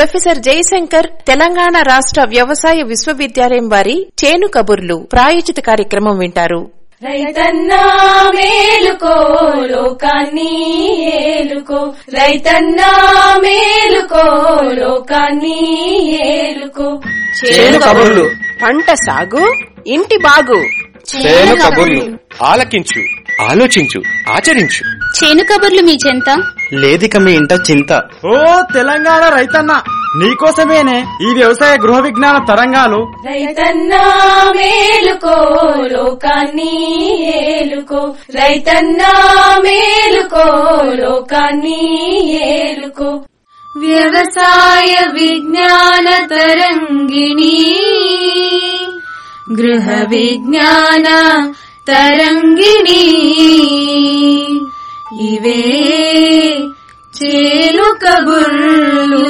professor Jayashankar Telangana రాష్ట్ర వ్యవసాయ విశ్వవిద్యాలయం వారి చేను కబుర్లు ప్రాయోజిత కార్యక్రమం వింటారు రైతన్నా మేలుకో లోకాన్ని ఏలుకో రైతన్నా మేలుకో లోకాన్ని ఏలుకో చేను కబుర్లు పంట సాగు ఇంటి బాగు చేను కబుర్లు ఆలకించు ఆలోచించు ఆచరించు చేను కబుర్లు మీ చెంత లేదిక మీ ఇంట చింత ఓ తెలంగాణ రైతన్న నీకోసమేనే ఈ వ్యవసాయ గృహ విజ్ఞాన తరంగాలు రైతన్నా మేలుకో లోకాన్ని ఏలుకో రైతన్నా మేలుకో లోకాన్ని ఏలుకో వ్యవసాయ విజ్ఞాన తరంగిణి గృహ విజ్ఞాన తరంగిణి ఇవే చేలు కబుర్లు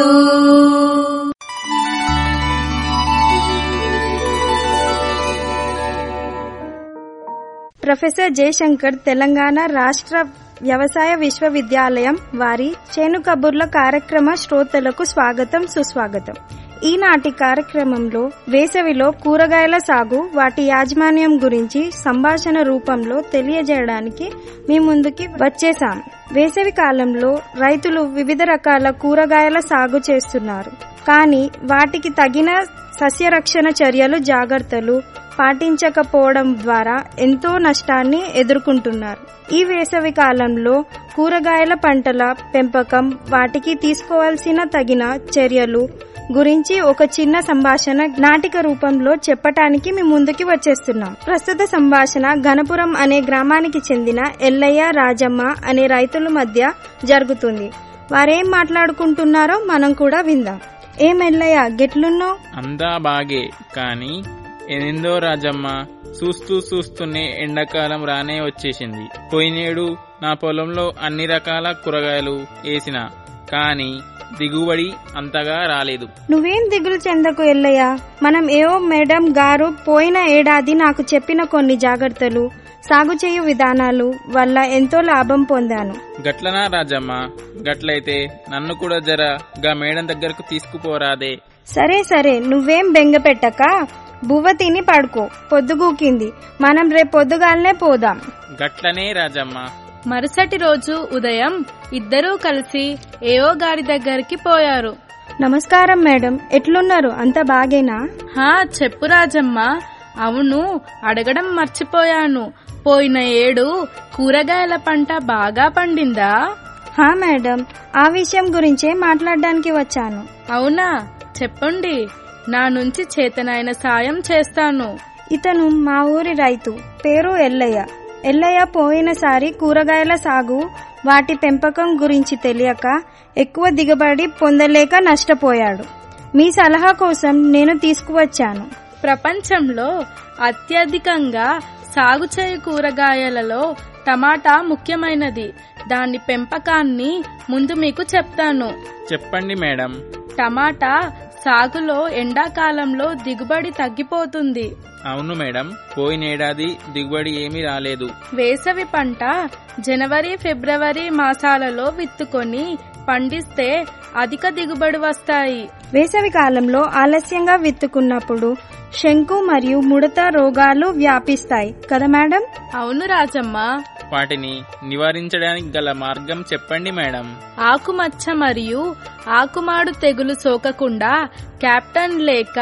ప్రొఫెసర్ జయశంకర్ తెలంగాణ రాష్ట్ర వ్యవసాయ విశ్వవిద్యాలయం వారి చేను కబుర్ల కార్యక్రమ శ్రోతలకు స్వాగతం సుస్వాగతం ఈనాటి కార్యక్రమంలో వేసవిలో కూరగాయల సాగు వాటి యాజమాన్యం గురించి సంభాషణ రూపంలో తెలియజేయడానికి మీ ముందుకి వచ్చేసాం వేసవి కాలంలో రైతులు వివిధ రకాల కూరగాయల సాగు చేస్తున్నారు కానీ వాటికి తగిన సస్యరక్షణ చర్యలు జాగ్రత్తలు పాటించకపోవడం ద్వారా ఎంతో నష్టాన్ని ఎదుర్కొంటున్నారు ఈ వేసవి కాలంలో కూరగాయల పంటల పెంపకం వాటికి తీసుకోవాల్సిన తగిన చర్యలు గురించి ఒక చిన్న సంభాషణ నాటిక రూపంలో చెప్పటానికి మీ ముందుకి వచ్చేస్తున్నాం ప్రస్తుత సంభాషణ ఘనపురం అనే గ్రామానికి చెందిన ఎల్లయ్య రాజమ్మ అనే రైతుల మధ్య జరుగుతుంది వారేం మాట్లాడుకుంటున్నారో మనం కూడా విందాం ఏం ఎల్లయ్య గెట్లున్నావు అంతా బాగే కాని ఏందో రాజమ్మ చూస్తూ చూస్తూనే ఎండాకాలం రానే వచ్చేసింది పోయినేడు నా పొలంలో అన్ని రకాల కూరగాయలు వేసిన కాని దిగుబడి అంతగా రాలేదు నువ్వేం దిగులు చెందకు ఎల్లయ్య మనం ఏవో మేడం గారు పోయిన ఏడాది నాకు చెప్పిన కొన్ని జాగ్రత్తలు సాగు చేయు విధానాలు వల్ల ఎంతో లాభం పొందాను గట్లనా రాజమ్మ గట్లయితే నన్ను కూడా జర గా మేడం దగ్గరకు తీసుకుపోరాదే సరే సరే నువ్వేం బెంగపెట్టక బువ్వ తిని పడుకో పొద్దుగూకింది మనం రేపు పొద్దుగాలనే పోదాం గట్లనే రాజమ్మ మరుసటి రోజు ఉదయం ఇద్దరూ కలిసి ఏవో గారి దగ్గరికి పోయారు నమస్కారం మేడం ఎట్లున్నారు అంత బాగేనా హా చెప్పు రాజమ్మ అవును అడగడం మర్చిపోయాను పోయిన ఏడు కూరగాయల పంట బాగా పండిందా హా మేడం ఆ విషయం గురించే మాట్లాడడానికి వచ్చాను అవునా చెప్పండి నా నుంచి చేతనైన సాయం చేస్తాను ఇతను మా ఊరి రైతు పేరు ఎల్లయ్య ఎల్లయ్య పోయినసారి కూరగాయల సాగు వాటి పెంపకం గురించి తెలియక ఎక్కువ దిగుబడి పొందలేక నష్టపోయాడు మీ సలహా కోసం నేను తీసుకువచ్చాను ప్రపంచంలో అత్యధికంగా సాగు చేయు కూరగాయలలో టమాటా ముఖ్యమైనది దాని పెంపకాన్ని ముందు మీకు చెప్తాను చెప్పండి మేడం టమాటా సాగులో ఎండాకాలంలో దిగుబడి తగ్గిపోతుంది అవును మేడం పోయినేడాది దిగుబడి ఏమీ రాలేదు వేసవి పంట జనవరి ఫిబ్రవరి మాసాలలో విత్తుకొని పండిస్తే అధిక దిగుబడి వస్తాయి వేసవి కాలంలో ఆలస్యంగా విత్తుకున్నప్పుడు శంకు మరియు ముడత రోగాలు వ్యాపిస్తాయి కదా మేడం అవును రాజమ్మ వాటిని నివారించడానికి గల మార్గం చెప్పండి మేడం ఆకుమచ్చ మరియు ఆకుమాడు తెగులు సోకకుండా కెప్టెన్ లేక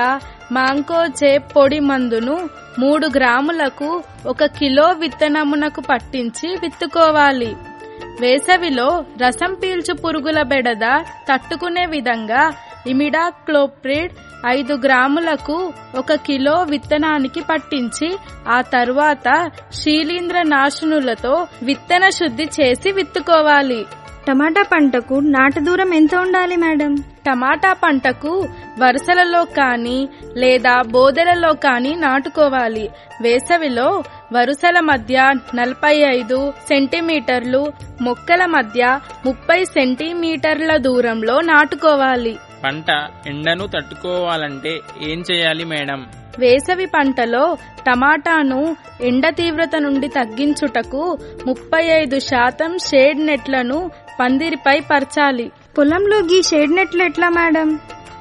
మాంకోజే పొడి మందును మూడు గ్రాములకు ఒక కిలో విత్తనమునకు పట్టించి విత్తుకోవాలి వేసవిలో రసం పీల్చు పురుగుల బెడద తట్టుకునే విధంగా ఇమిడాక్లోప్రిడ్ ఐదు గ్రాములకు ఒక కిలో విత్తనానికి పట్టించి ఆ తరువాత శీలీంద్ర నాశనులతో విత్తన శుద్ధి చేసి విత్తుకోవాలి టమాటా పంటకు నాటు దూరం ఎంత ఉండాలి మేడం టమాటా పంటకు వరుసలలో కానీ లేదా బోదెలలో కానీ నాటుకోవాలి వేసవిలో వరుసల మధ్య నలభై ఐదు సెంటీమీటర్లు మొక్కల మధ్య ముప్పై సెంటీమీటర్ల దూరంలో నాటుకోవాలి పంట ఎండను తట్టుకోవాలంటే ఏం చేయాలి మేడం వేసవి పంటలో టమాటాను ఎండ తీవ్రత నుండి తగ్గించుటకు ముప్పై ఐదు శాతం షేడ్ నెట్లను పందిరిపై పరచాలి పొలంలో గీ షేడ్ నెట్లు ఎట్లా మేడం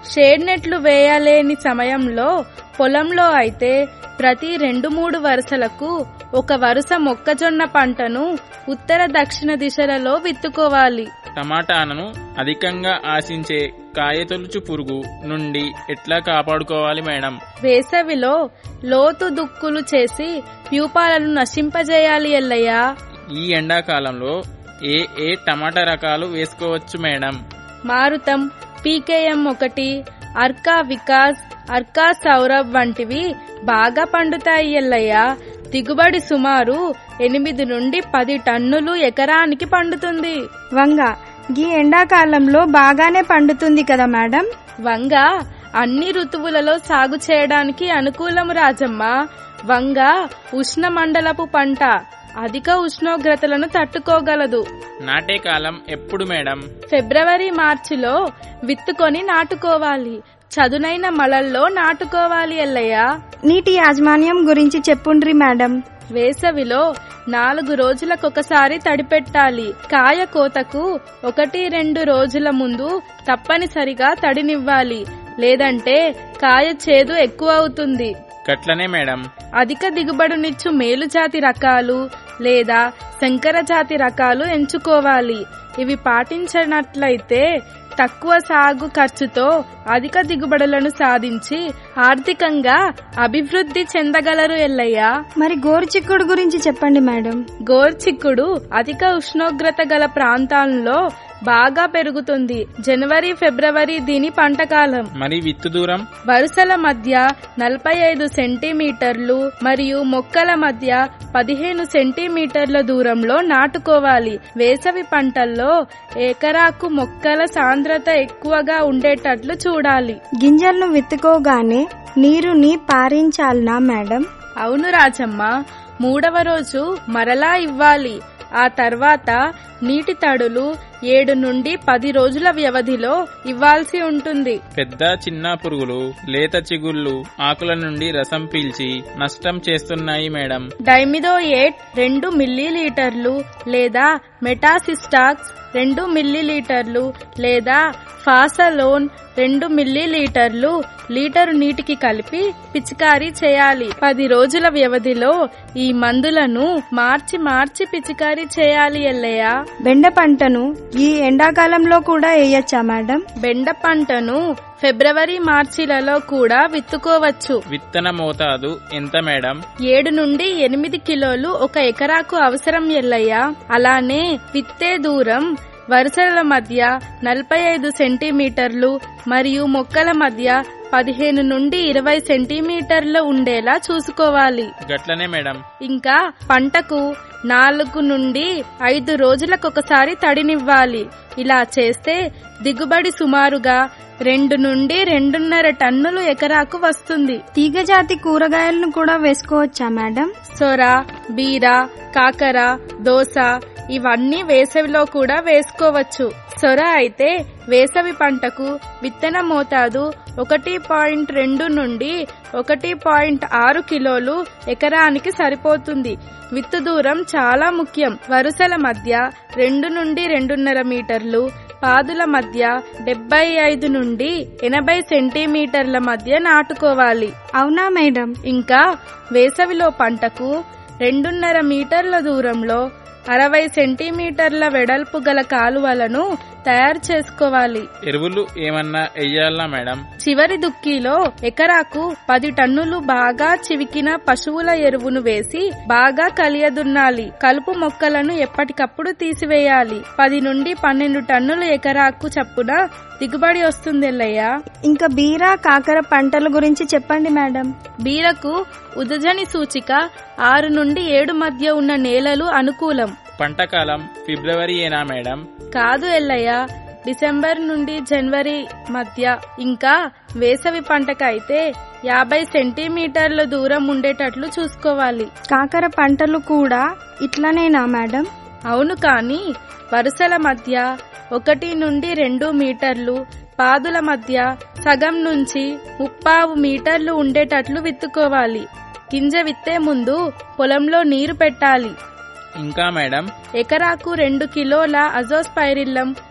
షేడ్ నెట్లు వేయలేని సమయంలో పొలంలో అయితే ప్రతి రెండు మూడు వరుసలకు ఒక వరుస మొక్కజొన్న పంటను ఉత్తర దక్షిణ దిశలలో విత్తుకోవాలి టమాటాలను అధికంగా ఆశించే కాయతొలుచు పురుగు నుండి ఎట్లా కాపాడుకోవాలి మేడం వేసవిలో లోతు దుక్కులు చేసి ప్యూపాలను నశింపజేయాలి ఎల్లయ్యా ఈ ఎండాకాలంలో ఏ ఏ టమాటా రకాలు వేసుకోవచ్చు మేడం మారుతం పీకేఎం ఒకటి అర్కా వికాస్ అర్కా సౌరభ్ వంటివి బాగా పండుతాయి ఎల్లయ్య దిగుబడి సుమారు ఎనిమిది నుండి పది టన్నులు ఎకరానికి పండుతుంది వంగ గీ ఎండాకాలంలో బాగానే పండుతుంది కదా మేడం వంగ అన్ని ఋతువులలో సాగు చేయడానికి అనుకూలము రాజమ్మ వంగ ఉష్ణమండలపు పంట అధిక ఉష్ణోగ్రతలను తట్టుకోగలదు నాటే కాలం ఎప్పుడు మేడం ఫిబ్రవరి మార్చిలో విత్తుకొని నాటుకోవాలి చదునైన మలల్లో నాటుకోవాలి ఎల్లయ్య నీటి యాజమాన్యం గురించి చెప్పుండ్రి మేడం వేసవిలో నాలుగు రోజులకొకసారి తడిపెట్టాలి కాయ కోతకు ఒకటి రెండు రోజుల ముందు తప్పనిసరిగా తడినివ్వాలి లేదంటే కాయ చేదు ఎక్కువ అవుతుంది గట్లనే మేడం అధిక దిగుబడినిచ్చు మేలుజాతి రకాలు లేదా శంకర జాతి రకాలు ఎంచుకోవాలి ఇవి పాటించినట్లయితే తక్కువ సాగు ఖర్చుతో అధిక దిగుబడులను సాధించి ఆర్థికంగా అభివృద్ధి చెందగలరు ఎల్లయ్య మరి గోరుచిక్కుడు గురించి చెప్పండి మేడం గోర్చిక్కుడు అధిక ఉష్ణోగ్రత గల ప్రాంతాల్లో బాగా పెరుగుతుంది జనవరి ఫిబ్రవరి దీని పంటకాలం మరి విత్తు దూరం వరుసల మధ్య నలభై ఐదు సెంటీమీటర్లు మరియు మొక్కల మధ్య పదిహేను సెంటీమీటర్ల దూరంలో నాటుకోవాలి వేసవి పంటల్లో ఎకరాకు మొక్కల సాంద్రత ఎక్కువగా ఉండేటట్లు చూడాలి గింజలను విత్తుకోగానే నీరుని పారించాలనా మేడం అవును రాజమ్మ మూడవ రోజు మరలా ఇవ్వాలి ఆ తర్వాత నీటి తడులు ఏడు నుండి పది రోజుల వ్యవధిలో ఇవ్వాల్సి ఉంటుంది పెద్ద చిన్న పురుగులు లేత చిగుళ్ళు ఆకుల నుండి రసం పీల్చి నష్టం చేస్తున్నాయి మేడం డైమిదో ఎయిట్ రెండు మిల్లీలీటర్లు లేదా మెటాసిస్టాక్స్ రెండు మిల్లీలీటర్లు లేదా ఫాసలోన్ రెండు మిల్లీలీటర్లు లీటరు నీటికి కలిపి పిచికారీ చేయాలి పది రోజుల వ్యవధిలో ఈ మందులను మార్చి మార్చి పిచికారీ చేయాలి ఎల్లయ్య బెండ పంటను ఈ ఎండాకాలంలో కూడా వేయచ్చా మేడం బెండ పంటను ఫిబ్రవరి మార్చిలలో కూడా విత్తుకోవచ్చు విత్తన మోతాదు ఎంత మేడం ఏడు నుండి ఎనిమిది కిలోలు ఒక ఎకరాకు అవసరం ఎల్లయ్య అలానే విత్తే దూరం వరుసల మధ్య నలభై ఐదు సెంటీమీటర్లు మరియు మొక్కల మధ్య పదిహేను నుండి ఇరవై సెంటీమీటర్లు ఉండేలా చూసుకోవాలి గట్లనే మేడం ఇంకా పంటకు నాలుగు నుండి ఐదు రోజులకొకసారి తడినివ్వాలి ఇలా చేస్తే దిగుబడి సుమారుగా రెండు నుండి రెండున్నర టన్నులు ఎకరాకు వస్తుంది తీగజాతి కూరగాయలను కూడా వేసుకోవచ్చా మేడం సొర బీర కాకర దోస ఇవన్నీ వేసవిలో కూడా వేసుకోవచ్చు సొర అయితే వేసవి పంటకు విత్తన మోతాదు ఒకటి పాయింట్ రెండు నుండి ఒకటి పాయింట్ ఆరు కిలోలు ఎకరానికి సరిపోతుంది విత్తు దూరం చాలా ముఖ్యం వరుసల మధ్య రెండు నుండి రెండున్నర మీటర్లు పాదుల మధ్య డెబ్బై ఐదు నుండి ఎనభై సెంటీమీటర్ల మధ్య నాటుకోవాలి అవునా మేడం ఇంకా వేసవిలో పంటకు రెండున్నర మీటర్ల దూరంలో అరవై సెంటీమీటర్ల వెడల్పు గల కాలువలను తయారు చేసుకోవాలి ఎరువులు ఏమన్నా వెయ్యాలా మేడం చివరి దుక్కిలో ఎకరాకు పది టన్నులు బాగా చివికిన పశువుల ఎరువును వేసి బాగా కలియదున్నాలి కలుపు మొక్కలను ఎప్పటికప్పుడు తీసివేయాలి పది నుండి పన్నెండు టన్నులు ఎకరాకు చప్పున దిగుబడి వస్తుంది ఎల్లయ్య ఇంకా బీర కాకర పంటల గురించి చెప్పండి మేడం బీరకు ఉదజని సూచిక ఆరు నుండి ఏడు మధ్య ఉన్న నేలలు అనుకూలం పంటకాలం ఫిబ్రవరి ఏనా మేడం కాదు ఎల్లయ్య డిసెంబర్ నుండి జనవరి మధ్య ఇంకా వేసవి పంటకైతే యాభై సెంటీమీటర్ల దూరం ఉండేటట్లు చూసుకోవాలి కాకర పంటలు కూడా ఇట్లనేనా మేడం అవును కానీ వరుసల మధ్య ఒకటి నుండి రెండు మీటర్లు పాదుల మధ్య సగం నుంచి ముప్పావు మీటర్లు ఉండేటట్లు విత్తుకోవాలి గింజ విత్తే ముందు పొలంలో నీరు పెట్టాలి ఇంకా మేడం ఎకరాకు రెండు కిలోల అజోస్పైరిల్లం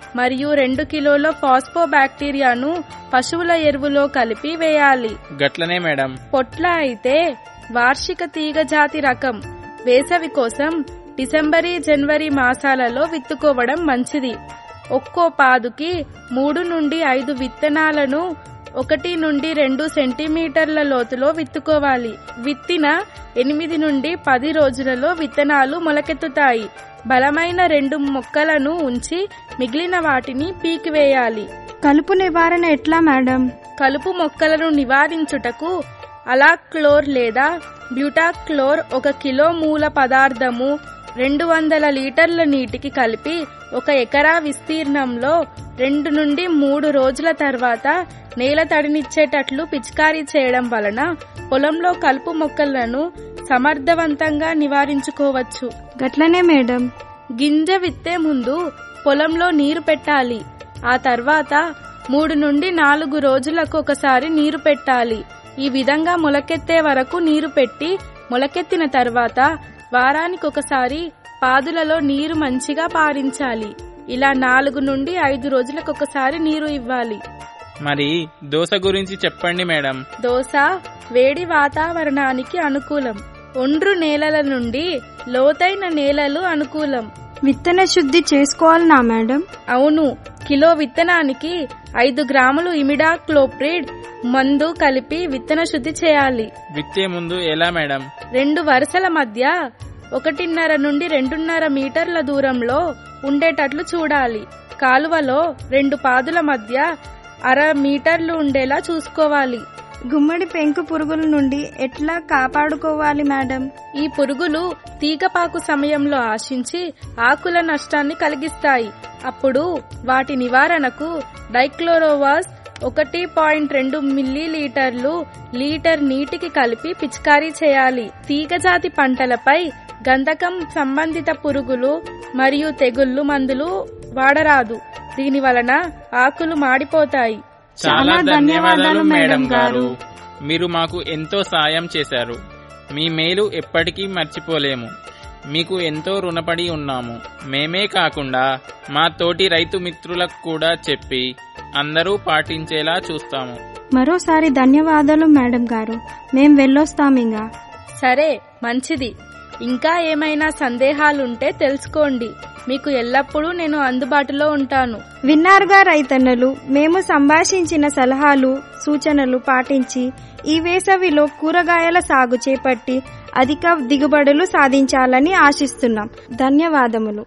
మరియు రెండు కిలోల ఫాస్ఫో బ్యాక్టీరియాను పశువుల ఎరువులో కలిపి వేయాలి గట్లనే మేడం పొట్ల అయితే వార్షిక తీగ జాతి రకం వేసవి కోసం డిసెంబరి జనవరి మాసాలలో విత్తుకోవడం మంచిది ఒక్కో పాదుకి మూడు నుండి ఐదు విత్తనాలను ఒకటి నుండి రెండు సెంటీమీటర్ల లోతులో విత్తుకోవాలి విత్తిన ఎనిమిది నుండి పది రోజులలో విత్తనాలు మొలకెత్తుతాయి బలమైన రెండు మొక్కలను ఉంచి మిగిలిన వాటిని పీకివేయాలి కలుపు నివారణ ఎట్లా మేడం కలుపు మొక్కలను నివారించుటకు అలాక్లోర్ లేదా బ్యూటాక్లోర్ ఒక కిలో మూల పదార్థము రెండు వందల లీటర్ల నీటికి కలిపి ఒక ఎకరా విస్తీర్ణంలో రెండు నుండి మూడు రోజుల తర్వాత నేల తడినిచ్చేటట్లు పిచికారీ చేయడం వలన పొలంలో కలుపు మొక్కలను సమర్థవంతంగా నివారించుకోవచ్చు గట్లనే మేడం గింజ విత్తే ముందు పొలంలో నీరు పెట్టాలి ఆ తర్వాత మూడు నుండి నాలుగు రోజులకు ఒకసారి నీరు పెట్టాలి ఈ విధంగా మొలకెత్తే వరకు నీరు పెట్టి మొలకెత్తిన తర్వాత వారానికి ఒకసారి పాదులలో నీరు మంచిగా పారించాలి ఇలా నాలుగు నుండి ఐదు రోజులకు ఒకసారి నీరు ఇవ్వాలి మరి దోశ గురించి చెప్పండి మేడం దోస వేడి వాతావరణానికి అనుకూలం ఒండ్రు నేలల నుండి లోతైన నేలలు అనుకూలం విత్తన శుద్ధి చేసుకోవాలనా మేడం అవును కిలో విత్తనానికి ఐదు గ్రాములు ఇమిడాక్లోప్రిడ్ మందు కలిపి విత్తన శుద్ధి చేయాలి విత్తే ముందు ఎలా మేడం రెండు వరుసల మధ్య ఒకటిన్నర నుండి రెండున్నర మీటర్ల దూరంలో ఉండేటట్లు చూడాలి కాలువలో రెండు పాదుల మధ్య అర మీటర్లు ఉండేలా చూసుకోవాలి గుమ్మడి పెంకు పురుగుల నుండి ఎట్లా కాపాడుకోవాలి మేడం ఈ పురుగులు తీగపాకు సమయంలో ఆశించి ఆకుల నష్టాన్ని కలిగిస్తాయి అప్పుడు వాటి నివారణకు డైక్లోరోవాస్ ఒకటి పాయింట్ రెండు మిల్లీలీటర్లు లీటర్ నీటికి కలిపి పిచికారీ చేయాలి తీగజాతి పంటలపై గంధకం సంబంధిత పురుగులు మరియు తెగుళ్లు మందులు వాడరాదు దీని వలన ఆకులు మాడిపోతాయి చాలా ధన్యవాదాలు మేడం గారు మీరు మాకు ఎంతో సాయం చేశారు మీ మేలు ఎప్పటికీ మర్చిపోలేము మీకు ఎంతో రుణపడి ఉన్నాము మేమే కాకుండా మా తోటి రైతు మిత్రులకు కూడా చెప్పి అందరూ పాటించేలా చూస్తాము మరోసారి ధన్యవాదాలు మేడం గారు మేం వెళ్ళొస్తామింగా సరే మంచిది ఇంకా ఏమైనా సందేహాలుంటే తెలుసుకోండి మీకు ఎల్లప్పుడూ నేను అందుబాటులో ఉంటాను విన్నారుగా రైతన్నలు మేము సంభాషించిన సలహాలు సూచనలు పాటించి ఈ వేసవిలో కూరగాయల సాగు చేపట్టి అధిక దిగుబడులు సాధించాలని ఆశిస్తున్నాం ధన్యవాదములు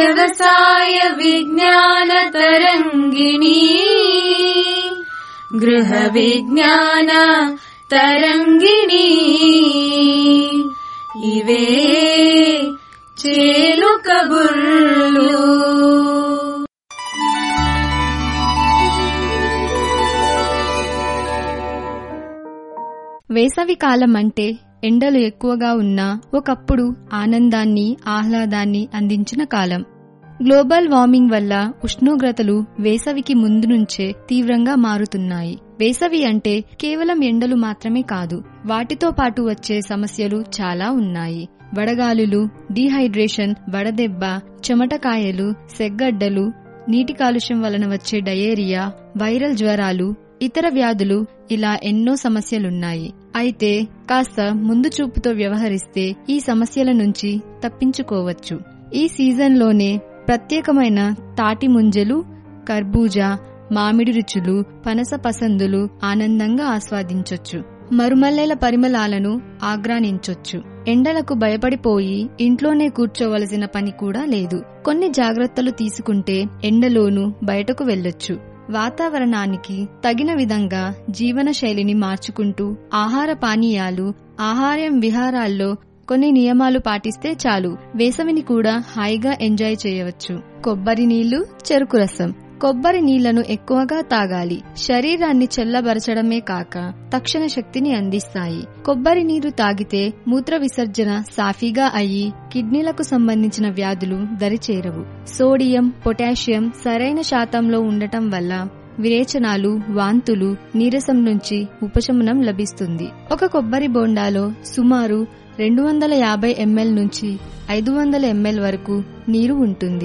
వ్యవసాయ విజ్ఞాన తరంగిణి గృహ విజ్ఞాన తరంగిణి ఇవే చేలు కబుర్లు వేసవి కాలం అంటే ఎండలు ఎక్కువగా ఉన్నా ఒకప్పుడు ఆనందాన్ని ఆహ్లాదాన్ని అందించిన కాలం గ్లోబల్ వార్మింగ్ వల్ల ఉష్ణోగ్రతలు వేసవికి ముందు నుంచే తీవ్రంగా మారుతున్నాయి వేసవి అంటే కేవలం ఎండలు మాత్రమే కాదు వాటితో పాటు వచ్చే సమస్యలు చాలా ఉన్నాయి వడగాలులు డీహైడ్రేషన్ వడదెబ్బ చెమటకాయలు సెగ్గడ్డలు నీటి కాలుష్యం వలన వచ్చే డయేరియా వైరల్ జ్వరాలు ఇతర వ్యాధులు ఇలా ఎన్నో సమస్యలున్నాయి అయితే కాస్త ముందు చూపుతో వ్యవహరిస్తే ఈ సమస్యల నుంచి తప్పించుకోవచ్చు ఈ సీజన్లోనే ప్రత్యేకమైన తాటి ముంజలు కర్బూజా మామిడి రుచులు పనస పసందులు ఆనందంగా ఆస్వాదించొచ్చు మరుమల్లెల పరిమళాలను ఆగ్రానించొచ్చు ఎండలకు భయపడిపోయి ఇంట్లోనే కూర్చోవలసిన పని కూడా లేదు కొన్ని జాగ్రత్తలు తీసుకుంటే ఎండలోనూ బయటకు వెళ్ళొచ్చు వాతావరణానికి తగిన విధంగా జీవన శైలిని మార్చుకుంటూ ఆహార పానీయాలు ఆహారం విహారాల్లో కొన్ని నియమాలు పాటిస్తే చాలు వేసవిని కూడా హాయిగా ఎంజాయ్ చేయవచ్చు కొబ్బరి నీళ్లు చెరుకు రసం కొబ్బరి నీళ్లను ఎక్కువగా తాగాలి శరీరాన్ని చల్లబరచడమే కాక తక్షణ శక్తిని అందిస్తాయి కొబ్బరి నీరు తాగితే మూత్ర విసర్జన సాఫీగా అయ్యి కిడ్నీలకు సంబంధించిన వ్యాధులు దరిచేరవు సోడియం పొటాషియం సరైన శాతంలో ఉండటం వల్ల విరేచనాలు వాంతులు నీరసం నుంచి ఉపశమనం లభిస్తుంది ఒక కొబ్బరి బోండాలో సుమారు రెండు వందల యాభై ఎంఎల్ నుంచి ఐదు వందల ఎంఎల్ వరకు నీరు ఉంటుంది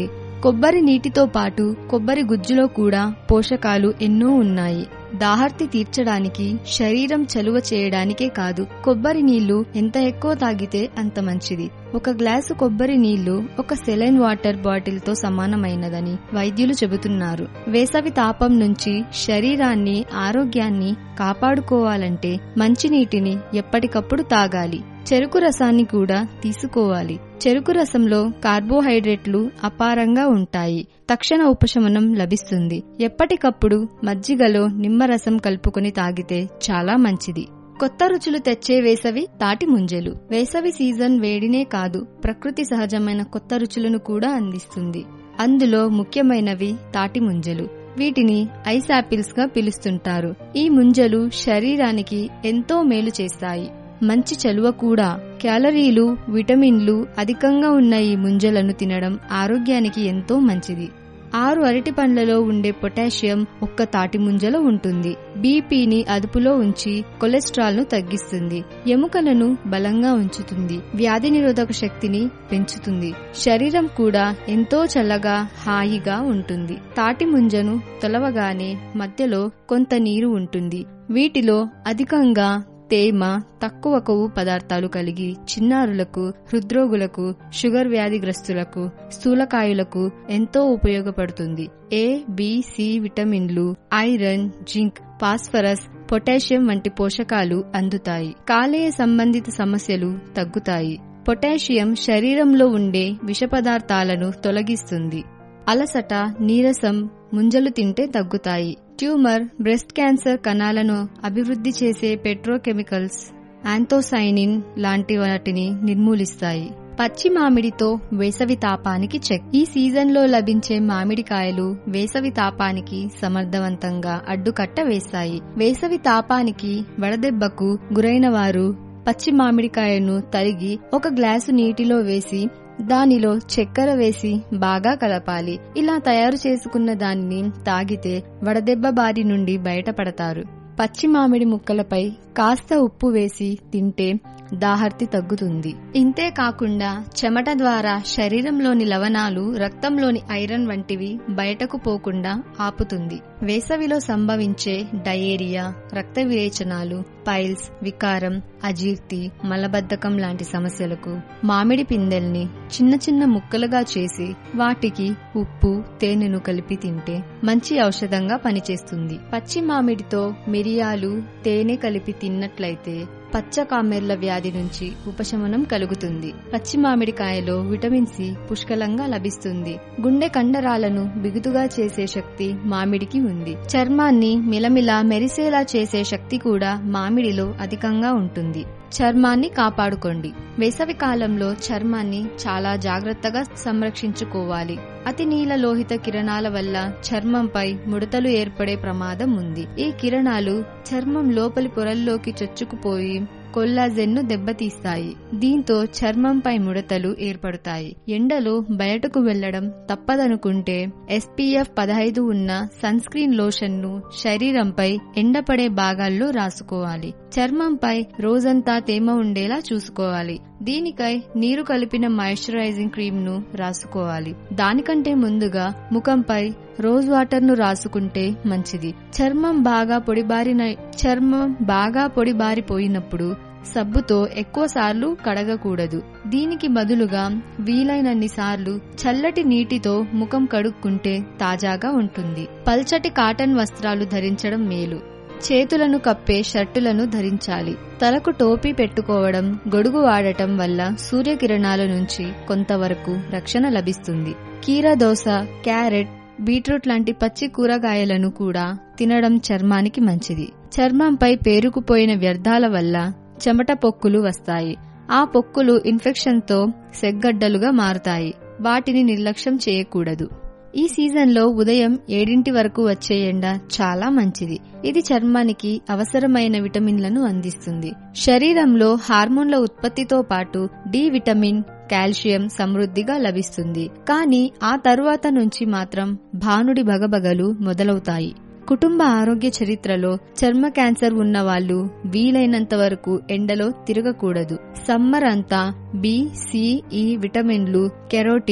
కొబ్బరి నీటితో పాటు కొబ్బరి గుజ్జులో కూడా పోషకాలు ఎన్నో ఉన్నాయి దాహర్తి తీర్చడానికి శరీరం చలువ చేయడానికే కాదు కొబ్బరి నీళ్లు ఎంత ఎక్కువ తాగితే అంత మంచిది ఒక గ్లాసు కొబ్బరి నీళ్లు ఒక సెలైన్ వాటర్ బాటిల్ తో సమానమైనదని వైద్యులు చెబుతున్నారు వేసవి తాపం నుంచి శరీరాన్ని ఆరోగ్యాన్ని కాపాడుకోవాలంటే మంచినీటిని ఎప్పటికప్పుడు తాగాలి చెరుకు రసాన్ని కూడా తీసుకోవాలి చెరుకు రసంలో కార్బోహైడ్రేట్లు అపారంగా ఉంటాయి తక్షణ ఉపశమనం లభిస్తుంది ఎప్పటికప్పుడు మజ్జిగలో నిమ్మరసం కలుపుకొని తాగితే చాలా మంచిది కొత్త రుచులు తెచ్చే వేసవి తాటి ముంజలు వేసవి సీజన్ వేడినే కాదు ప్రకృతి సహజమైన కొత్త రుచులను కూడా అందిస్తుంది అందులో ముఖ్యమైనవి తాటి ముంజలు వీటిని ఐస్ యాపిల్స్ గా పిలుస్తుంటారు ఈ ముంజలు శరీరానికి ఎంతో మేలు చేస్తాయి మంచి చలువ కూడా క్యాలరీలు విటమిన్లు అధికంగా ఉన్న ఈ ముంజలను తినడం ఆరోగ్యానికి ఎంతో మంచిది ఆరు అరటి పండ్లలో ఉండే పొటాషియం ఒక్క తాటి ముంజలో ఉంటుంది బీపీని అదుపులో ఉంచి కొలెస్ట్రాల్ ను తగ్గిస్తుంది ఎముకలను బలంగా ఉంచుతుంది వ్యాధి నిరోధక శక్తిని పెంచుతుంది శరీరం కూడా ఎంతో చల్లగా హాయిగా ఉంటుంది తాటి ముంజను తొలవగానే మధ్యలో కొంత నీరు ఉంటుంది వీటిలో అధికంగా తేమ తక్కువ కొవ్వు పదార్థాలు కలిగి చిన్నారులకు హృద్రోగులకు షుగర్ వ్యాధిగ్రస్తులకు స్థూలకాయులకు ఎంతో ఉపయోగపడుతుంది ఏ బి సి విటమిన్లు ఐరన్ జింక్ ఫాస్ఫరస్ పొటాషియం వంటి పోషకాలు అందుతాయి కాలేయ సంబంధిత సమస్యలు తగ్గుతాయి పొటాషియం శరీరంలో ఉండే విష పదార్థాలను తొలగిస్తుంది అలసట నీరసం ముంజలు తింటే తగ్గుతాయి ట్యూమర్ బ్రెస్ట్ క్యాన్సర్ కణాలను అభివృద్ధి చేసే పెట్రోకెమికల్స్ యాంతోసైనిన్ లాంటి వాటిని నిర్మూలిస్తాయి పచ్చి మామిడితో వేసవి తాపానికి చెక్ ఈ సీజన్లో లభించే మామిడికాయలు వేసవి తాపానికి సమర్థవంతంగా అడ్డుకట్ట వేస్తాయి వేసవి తాపానికి వడదెబ్బకు గురైన వారు పచ్చి మామిడికాయను తరిగి ఒక గ్లాసు నీటిలో వేసి దానిలో చక్కెర వేసి బాగా కలపాలి ఇలా తయారు చేసుకున్న దానిని తాగితే వడదెబ్బ బారి నుండి బయటపడతారు పచ్చి మామిడి ముక్కలపై కాస్త ఉప్పు వేసి తింటే దాహర్తి తగ్గుతుంది ఇంతే కాకుండా చెమట ద్వారా శరీరంలోని లవణాలు రక్తంలోని ఐరన్ వంటివి బయటకు పోకుండా ఆపుతుంది వేసవిలో సంభవించే డయేరియా రక్త విరేచనాలు పైల్స్ వికారం అజీర్తి మలబద్ధకం లాంటి సమస్యలకు మామిడి పిందెల్ని చిన్న చిన్న ముక్కలుగా చేసి వాటికి ఉప్పు తేనెను కలిపి తింటే మంచి ఔషధంగా పనిచేస్తుంది పచ్చి మామిడితో మిరియాలు తేనె కలిపి తిన్నట్లయితే పచ్చ కామెర్ల వ్యాధి నుంచి ఉపశమనం కలుగుతుంది పచ్చి మామిడికాయలో విటమిన్ సి పుష్కలంగా లభిస్తుంది గుండె కండరాలను బిగుతుగా చేసే శక్తి మామిడికి ఉంది చర్మాన్ని మిలమిల మెరిసేలా చేసే శక్తి కూడా మామిడిలో అధికంగా ఉంటుంది చర్మాన్ని కాపాడుకోండి వేసవి కాలంలో చర్మాన్ని చాలా జాగ్రత్తగా సంరక్షించుకోవాలి అతి నీల లోహిత కిరణాల వల్ల చర్మంపై ముడతలు ఏర్పడే ప్రమాదం ఉంది ఈ కిరణాలు చర్మం లోపలి పొరల్లోకి చొచ్చుకుపోయి కొల్లాజెన్ను దెబ్బతీస్తాయి దీంతో చర్మంపై ముడతలు ఏర్పడతాయి ఎండలో బయటకు వెళ్లడం తప్పదనుకుంటే ఎస్పీఎఫ్ పదహైదు ఉన్న సన్ స్క్రీన్ లోషన్ ను శరీరంపై ఎండపడే భాగాల్లో రాసుకోవాలి చర్మంపై రోజంతా తేమ ఉండేలా చూసుకోవాలి దీనికై నీరు కలిపిన మాయిశ్చరైజింగ్ క్రీమ్ ను రాసుకోవాలి దానికంటే ముందుగా ముఖంపై రోజ్ వాటర్ ను రాసుకుంటే మంచిది చర్మం బాగా పొడిబారిన చర్మం బాగా పొడిబారిపోయినప్పుడు సబ్బుతో ఎక్కువ సార్లు కడగకూడదు దీనికి బదులుగా వీలైనన్ని సార్లు చల్లటి నీటితో ముఖం కడుక్కుంటే తాజాగా ఉంటుంది పల్చటి కాటన్ వస్త్రాలు ధరించడం మేలు చేతులను కప్పే షర్టులను ధరించాలి తలకు టోపీ పెట్టుకోవడం గొడుగు వాడటం వల్ల సూర్యకిరణాల నుంచి కొంతవరకు రక్షణ లభిస్తుంది కీరదోస క్యారెట్ బీట్రూట్ లాంటి పచ్చి కూరగాయలను కూడా తినడం చర్మానికి మంచిది చర్మంపై పేరుకుపోయిన వ్యర్థాల వల్ల చెమట పొక్కులు వస్తాయి ఆ పొక్కులు ఇన్ఫెక్షన్తో సెగ్గడ్డలుగా మారుతాయి వాటిని నిర్లక్ష్యం చేయకూడదు ఈ సీజన్లో ఉదయం ఏడింటి వరకు వచ్చే ఎండ చాలా మంచిది ఇది చర్మానికి అవసరమైన విటమిన్లను అందిస్తుంది శరీరంలో హార్మోన్ల ఉత్పత్తితో పాటు డి విటమిన్ కాల్షియం సమృద్ధిగా లభిస్తుంది కానీ ఆ తరువాత నుంచి మాత్రం భానుడి బగబగలు మొదలవుతాయి కుటుంబ ఆరోగ్య చరిత్రలో చర్మ క్యాన్సర్ ఉన్న వాళ్ళు వీలైనంత వరకు ఎండలో తిరగకూడదు సమ్మర్ అంతా బి సిఈ విటమిన్లు కెరోటిన్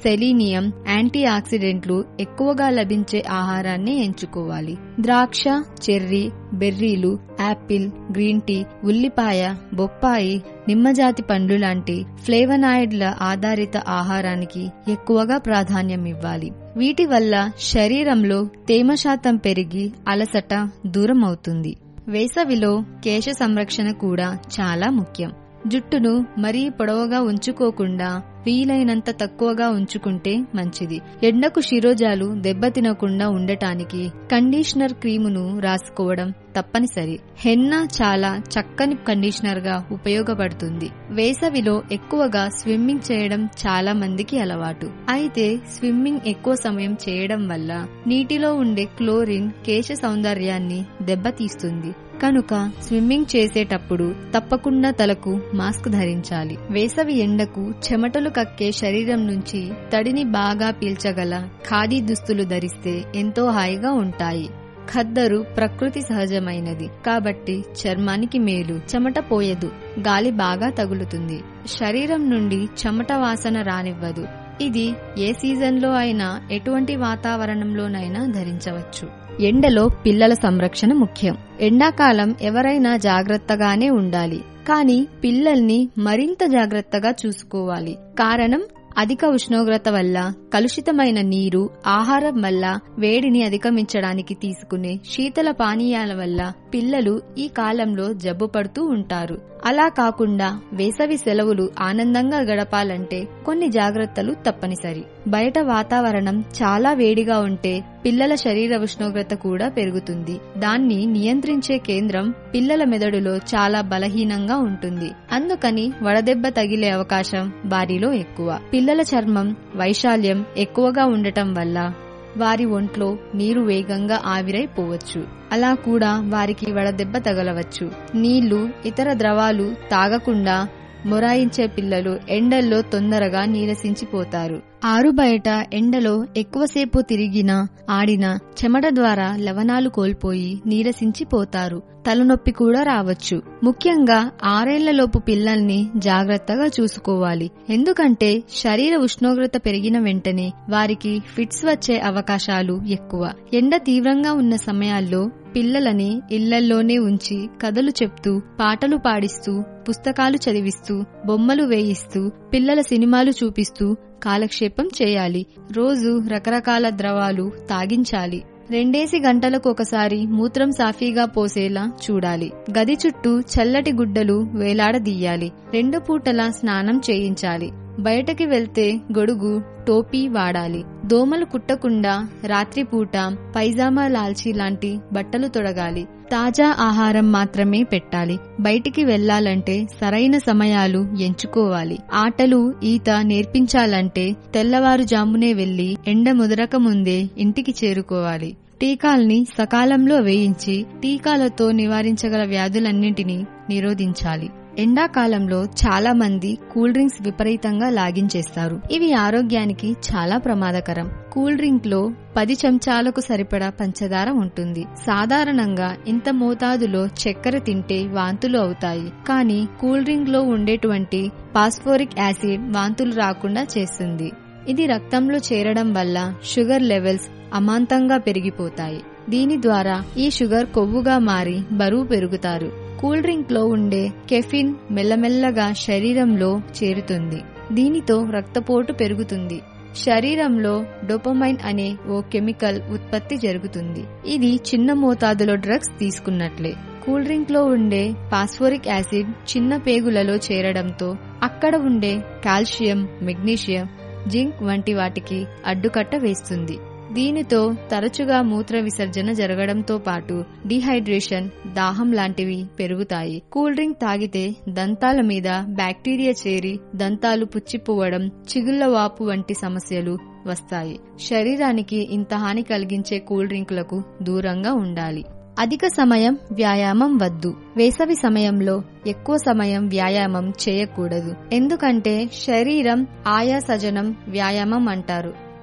సెలీనియం యాంటీ ఆక్సిడెంట్లు ఎక్కువగా లభించే ఆహారాన్ని ఎంచుకోవాలి ద్రాక్ష చెర్రీ బెర్రీలు యాపిల్ గ్రీన్ టీ ఉల్లిపాయ బొప్పాయి నిమ్మజాతి పండ్లు లాంటి ఫ్లేవనాయిడ్ల ఆధారిత ఆహారానికి ఎక్కువగా ప్రాధాన్యం ఇవ్వాలి వీటి వల్ల శరీరంలో తేమ శాతం పెరిగి అలసట దూరం అవుతుంది వేసవిలో కేశ సంరక్షణ కూడా చాలా ముఖ్యం జుట్టును మరీ పొడవుగా ఉంచుకోకుండా వీలైనంత తక్కువగా ఉంచుకుంటే మంచిది ఎండకు శిరోజాలు దెబ్బతినకుండా ఉండటానికి కండిషనర్ క్రీమును రాసుకోవడం తప్పనిసరి హెన్నా చాలా చక్కని కండిషనర్ గా ఉపయోగపడుతుంది వేసవిలో ఎక్కువగా స్విమ్మింగ్ చేయడం చాలా మందికి అలవాటు అయితే స్విమ్మింగ్ ఎక్కువ సమయం చేయడం వల్ల నీటిలో ఉండే క్లోరిన్ కేశ సౌందర్యాన్ని దెబ్బతీస్తుంది కనుక స్విమ్మింగ్ చేసేటప్పుడు తప్పకుండా తలకు మాస్క్ ధరించాలి వేసవి ఎండకు చెమటలు కక్కే శరీరం నుంచి తడిని బాగా పీల్చగల ఖాదీ దుస్తులు ధరిస్తే ఎంతో హాయిగా ఉంటాయి ఖద్దరు ప్రకృతి సహజమైనది కాబట్టి చర్మానికి మేలు చెమట పోయదు గాలి బాగా తగులుతుంది శరీరం నుండి చెమట వాసన రానివ్వదు ఇది ఏ సీజన్లో అయినా ఎటువంటి వాతావరణంలోనైనా ధరించవచ్చు ఎండలో పిల్లల సంరక్షణ ముఖ్యం ఎండాకాలం ఎవరైనా జాగ్రత్తగానే ఉండాలి కానీ పిల్లల్ని మరింత జాగ్రత్తగా చూసుకోవాలి కారణం అధిక ఉష్ణోగ్రత వల్ల కలుషితమైన నీరు ఆహారం వల్ల వేడిని అధిగమించడానికి తీసుకునే శీతల పానీయాల వల్ల పిల్లలు ఈ కాలంలో జబ్బు పడుతూ ఉంటారు అలా కాకుండా వేసవి సెలవులు ఆనందంగా గడపాలంటే కొన్ని జాగ్రత్తలు తప్పనిసరి బయట వాతావరణం చాలా వేడిగా ఉంటే పిల్లల శరీర ఉష్ణోగ్రత కూడా పెరుగుతుంది దాన్ని నియంత్రించే కేంద్రం పిల్లల మెదడులో చాలా బలహీనంగా ఉంటుంది అందుకని వడదెబ్బ తగిలే అవకాశం వారిలో ఎక్కువ పిల్లల చర్మం వైశాల్యం ఎక్కువగా ఉండటం వల్ల వారి ఒంట్లో నీరు వేగంగా ఆవిరైపోవచ్చు అలా కూడా వారికి వడదెబ్బ తగలవచ్చు నీళ్లు ఇతర ద్రవాలు తాగకుండా మొరాయించే పిల్లలు ఎండల్లో తొందరగా నీరసించిపోతారు ఆరు బయట ఎండలో ఎక్కువసేపు తిరిగినా ఆడినా చెమట ద్వారా లవణాలు కోల్పోయి నీరసించిపోతారు తలనొప్పి కూడా రావచ్చు ముఖ్యంగా ఆరేళ్లలోపు పిల్లల్ని జాగ్రత్తగా చూసుకోవాలి ఎందుకంటే శరీర ఉష్ణోగ్రత పెరిగిన వెంటనే వారికి ఫిట్స్ వచ్చే అవకాశాలు ఎక్కువ ఎండ తీవ్రంగా ఉన్న సమయాల్లో పిల్లలని ఇళ్లల్లోనే ఉంచి కథలు చెప్తూ పాటలు పాడిస్తూ పుస్తకాలు చదివిస్తూ బొమ్మలు వేయిస్తూ పిల్లల సినిమాలు చూపిస్తూ కాలక్షేపం చేయాలి రోజు రకరకాల ద్రవాలు తాగించాలి రెండేసి గంటలకు ఒకసారి మూత్రం సాఫీగా పోసేలా చూడాలి గది చుట్టూ చల్లటి గుడ్డలు వేలాడదీయాలి రెండు పూటల స్నానం చేయించాలి బయటకి వెళ్తే గొడుగు టోపీ వాడాలి దోమలు కుట్టకుండా రాత్రిపూట పైజామా లాల్చీ లాంటి బట్టలు తొడగాలి తాజా ఆహారం మాత్రమే పెట్టాలి బయటికి వెళ్లాలంటే సరైన సమయాలు ఎంచుకోవాలి ఆటలు ఈత నేర్పించాలంటే తెల్లవారుజామునే వెళ్లి ఎండ ముదరక ముందే ఇంటికి చేరుకోవాలి టీకాల్ని సకాలంలో వేయించి టీకాలతో నివారించగల వ్యాధులన్నింటినీ నిరోధించాలి ఎండాకాలంలో చాలా మంది కూల్ డ్రింక్స్ విపరీతంగా లాగించేస్తారు ఇవి ఆరోగ్యానికి చాలా ప్రమాదకరం కూల్ డ్రింక్ లో పది చెంచాలకు సరిపడా పంచదార ఉంటుంది సాధారణంగా ఇంత మోతాదులో చక్కెర తింటే వాంతులు అవుతాయి కానీ కూల్ డ్రింక్ లో ఉండేటువంటి పాస్ఫోరిక్ యాసిడ్ వాంతులు రాకుండా చేస్తుంది ఇది రక్తంలో చేరడం వల్ల షుగర్ లెవెల్స్ అమాంతంగా పెరిగిపోతాయి దీని ద్వారా ఈ షుగర్ కొవ్వుగా మారి బరువు పెరుగుతారు కూల్ డ్రింక్ లో ఉండే కెఫిన్ మెల్లమెల్లగా శరీరంలో చేరుతుంది దీనితో రక్తపోటు పెరుగుతుంది శరీరంలో డోపమైన్ అనే ఓ కెమికల్ ఉత్పత్తి జరుగుతుంది ఇది చిన్న మోతాదులో డ్రగ్స్ తీసుకున్నట్లే కూల్ డ్రింక్ లో ఉండే పాస్ఫోరిక్ యాసిడ్ చిన్న పేగులలో చేరడంతో అక్కడ ఉండే కాల్షియం మెగ్నీషియం జింక్ వంటి వాటికి అడ్డుకట్ట వేస్తుంది దీనితో తరచుగా మూత్ర విసర్జన జరగడంతో పాటు డిహైడ్రేషన్ దాహం లాంటివి పెరుగుతాయి కూల్ డ్రింక్ తాగితే దంతాల మీద బ్యాక్టీరియా చేరి దంతాలు పుచ్చిపోవడం చిగుళ్ల వాపు వంటి సమస్యలు వస్తాయి శరీరానికి ఇంత హాని కలిగించే కూల్ డ్రింకులకు దూరంగా ఉండాలి అధిక సమయం వ్యాయామం వద్దు వేసవి సమయంలో ఎక్కువ సమయం వ్యాయామం చేయకూడదు ఎందుకంటే శరీరం ఆయాసజనం వ్యాయామం అంటారు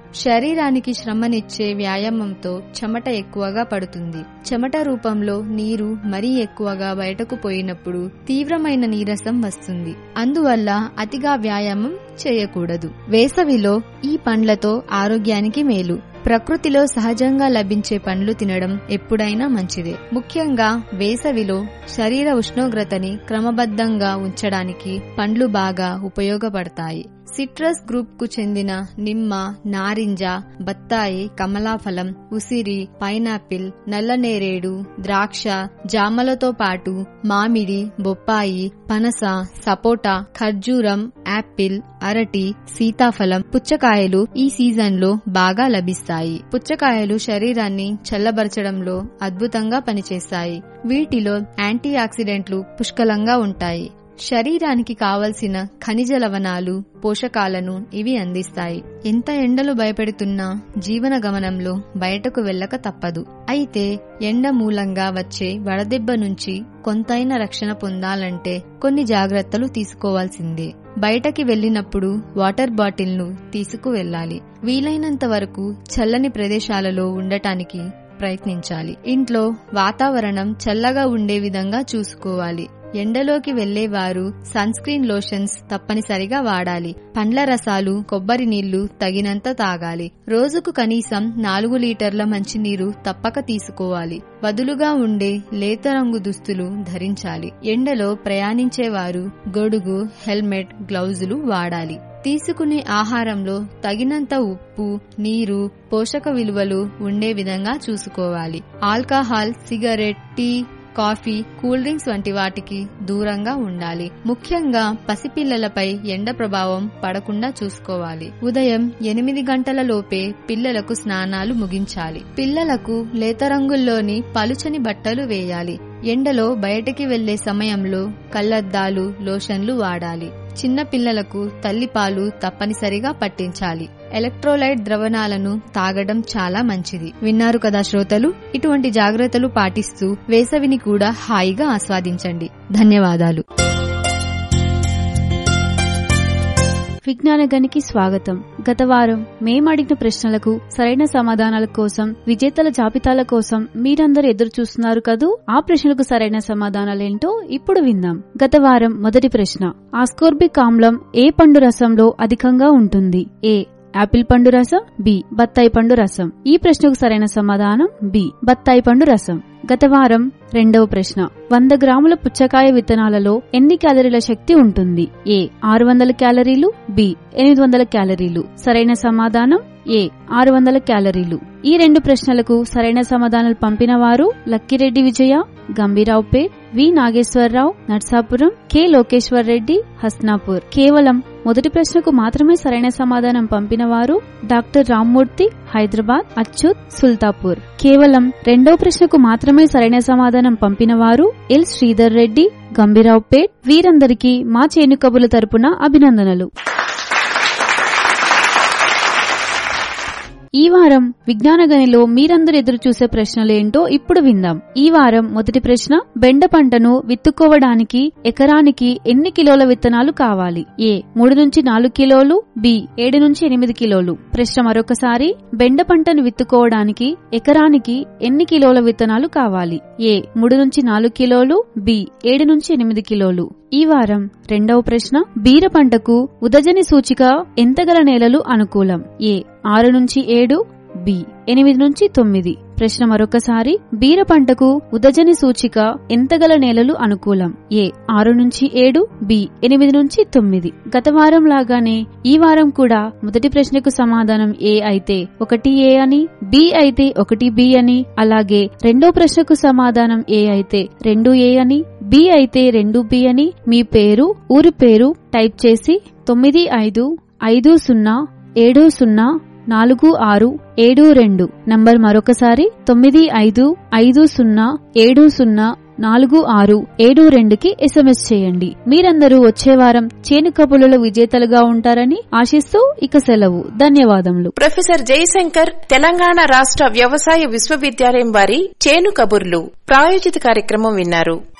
శరీరానికి శ్రమనిచ్చే వ్యాయామంతో చెమట ఎక్కువగా పడుతుంది చెమట రూపంలో నీరు మరీ ఎక్కువగా బయటకు పోయినప్పుడు తీవ్రమైన నీరసం వస్తుంది అందువల్ల అతిగా వ్యాయామం చేయకూడదు వేసవిలో ఈ పండ్లతో ఆరోగ్యానికి మేలు ప్రకృతిలో సహజంగా లభించే పండ్లు తినడం ఎప్పుడైనా మంచిదే ముఖ్యంగా వేసవిలో శరీర ఉష్ణోగ్రతని క్రమబద్ధంగా ఉంచడానికి పండ్లు బాగా ఉపయోగపడతాయి సిట్రస్ గ్రూప్ కు చెందిన నిమ్మ నారింజ బత్తాయి కమలాఫలం ఉసిరి పైనాపిల్ నల్లనేరేడు ద్రాక్ష జామలతో పాటు మామిడి బొప్పాయి పనస సపోటా ఖర్జూరం యాపిల్ అరటి సీతాఫలం పుచ్చకాయలు ఈ సీజన్ లో బాగా లభిస్తాయి పుచ్చకాయలు శరీరాన్ని చల్లబరచడంలో అద్భుతంగా పనిచేస్తాయి వీటిలో యాంటీ ఆక్సిడెంట్లు పుష్కలంగా ఉంటాయి శరీరానికి కావలసిన ఖనిజ లవణాలు పోషకాలను ఇవి అందిస్తాయి ఎంత ఎండలు భయపెడుతున్నా జీవన గమనంలో బయటకు వెళ్ళక తప్పదు అయితే ఎండ మూలంగా వచ్చే వడదెబ్బ నుంచి కొంతైన రక్షణ పొందాలంటే కొన్ని జాగ్రత్తలు తీసుకోవాల్సిందే బయటకి వెళ్ళినప్పుడు వాటర్ బాటిల్ను తీసుకు వెళ్ళాలి వీలైనంత వరకు చల్లని ప్రదేశాలలో ఉండటానికి ప్రయత్నించాలి ఇంట్లో వాతావరణం చల్లగా ఉండే విధంగా చూసుకోవాలి ఎండలోకి వెళ్లేవారు సన్ స్క్రీన్ లోషన్స్ తప్పనిసరిగా వాడాలి పండ్ల రసాలు కొబ్బరి నీళ్లు తగినంత తాగాలి రోజుకు కనీసం నాలుగు లీటర్ల మంచినీరు తప్పక తీసుకోవాలి వదులుగా ఉండే లేత రంగు దుస్తులు ధరించాలి ఎండలో ప్రయాణించేవారు గొడుగు హెల్మెట్ గ్లౌజులు వాడాలి తీసుకునే ఆహారంలో తగినంత ఉప్పు నీరు పోషక విలువలు ఉండే విధంగా చూసుకోవాలి alcohol cigarette tea coffee cool drinks వంటి వాటికి దూరంగా ఉండాలి ముఖ్యంగా పసిపిల్లలపై ఎండ ప్రభావం పడకుండా చూసుకోవాలి ఉదయం ఎనిమిది గంటల లోపే పిల్లలకు స్నానాలు ముగించాలి పిల్లలకు లేత రంగుల్లోని పలుచని బట్టలు వేయాలి ఎండలో బయటికి వెళ్లే సమయంలో కళ్లద్దాలు లోషన్లు వాడాలి చిన్న పిల్లలకు తల్లిపాలు తప్పనిసరిగా పట్టించాలి ఎలక్ట్రోలైట్ ద్రవణాలను తాగడం చాలా మంచిది విన్నారు కదా శ్రోతలు ఇటువంటి జాగ్రత్తలు పాటిస్తూ వేసవిని కూడా హాయిగా ఆస్వాదించండి ధన్యవాదాలు విజ్ఞాన గనికి స్వాగతం గత వారం మేమడిగిన ప్రశ్నలకు సరైన సమాధానాల కోసం విజేతల జాబితాల కోసం మీరందరూ ఎదురు చూస్తున్నారు కదూ ఆ ప్రశ్నలకు సరైన సమాధానాలేంటో ఇప్పుడు విందాం గత వారం మొదటి ప్రశ్న ఆస్కోర్బిక్ ఆమ్లం ఏ పండు రసంలో అధికంగా ఉంటుంది ఏ యాపిల్ పండు రసం బి బత్తాయి పండు రసం ఈ ప్రశ్నకు సరైన సమాధానం బి బత్తాయి పండు రసం గత వారం రెండవ ప్రశ్న వంద గ్రాముల పుచ్చకాయ విత్తనాలలో ఎన్ని క్యాలరీల శక్తి ఉంటుంది ఏ ఆరు వందల క్యాలరీలు బి ఎనిమిది వందల క్యాలరీలు సరైన సమాధానం ఏ ఆరు వందల క్యాలరీలు ఈ రెండు ప్రశ్నలకు సరైన సమాధానాలు పంపిన వారు లక్కిరెడ్డి విజయ గంభీరావుపేట్ వి నాగేశ్వరరావు నర్సాపురం కె లోకేశ్వర్ రెడ్డి హస్నాపూర్ కేవలం మొదటి ప్రశ్నకు మాత్రమే సరైన సమాధానం పంపిన వారు డాక్టర్ రామ్మూర్తి హైదరాబాద్ అచ్యుత్ సుల్తాపూర్ కేవలం రెండవ ప్రశ్నకు మాత్రమే సరైన సమాధానం పంపిన వారు ఎల్ శ్రీధర్ రెడ్డి గంభీరావుపేట్ వీరందరికీ మా చేను కబుల తరపున అభినందనలు ఈ వారం విజ్ఞాన గనిలో మీరందరూ ఎదురు చూసే ప్రశ్నలేంటో ఇప్పుడు విందాం ఈ వారం మొదటి ప్రశ్న బెండ పంటను విత్తుకోవడానికి ఎకరానికి ఎన్ని కిలోల విత్తనాలు కావాలి ఏ మూడు నుంచి నాలుగు కిలోలు బి ఏడు నుంచి ఎనిమిది కిలోలు ప్రశ్న మరొకసారి బెండ పంటను విత్తుకోవడానికి ఎకరానికి ఎన్ని కిలోల విత్తనాలు కావాలి ఏ మూడు నుంచి నాలుగు కిలోలు బి ఏడు నుంచి ఎనిమిది కిలోలు ఈ వారం రెండవ ప్రశ్న బీర పంటకు ఉదజని సూచిక ఎంత గల నేలలు అనుకూలం ఏ ఆరు నుంచి ఏడు బి ఎనిమిది నుంచి తొమ్మిది ప్రశ్న మరొకసారి బీర పంటకు ఉదజని సూచిక ఎంత గల నేలలు అనుకూలం ఏ ఆరు నుంచి ఏడు బి ఎనిమిది నుంచి తొమ్మిది గత వారం లాగానే ఈ వారం కూడా మొదటి ప్రశ్నకు సమాధానం ఏ అయితే ఒకటి ఏ అని బి అయితే ఒకటి బి అని అలాగే రెండో ప్రశ్నకు సమాధానం ఏ అయితే రెండు ఏ అని బి అయితే రెండు బి అని మీ పేరు ఊరి పేరు టైప్ చేసి తొమ్మిది ఐదు ఐదు సున్నా ఏడు సున్నా నాలుగు ఆరు ఏడు రెండు నంబర్ మరొకసారి తొమ్మిది ఐదు ఐదు సున్నా ఏడు సున్నా నాలుగు ఆరు ఏడు రెండుకి ఎస్ఎంఎస్ చేయండి మీరందరూ వచ్చే వారం చేను కబులుల విజేతలుగా ఉంటారని ఆశిస్తూ ఇక సెలవు ధన్యవాదములు ప్రొఫెసర్ జయశంకర్ తెలంగాణ రాష్ట్ర వ్యవసాయ విశ్వవిద్యాలయం వారి చేను కబుర్లు ప్రాయోజిత కార్యక్రమం విన్నారు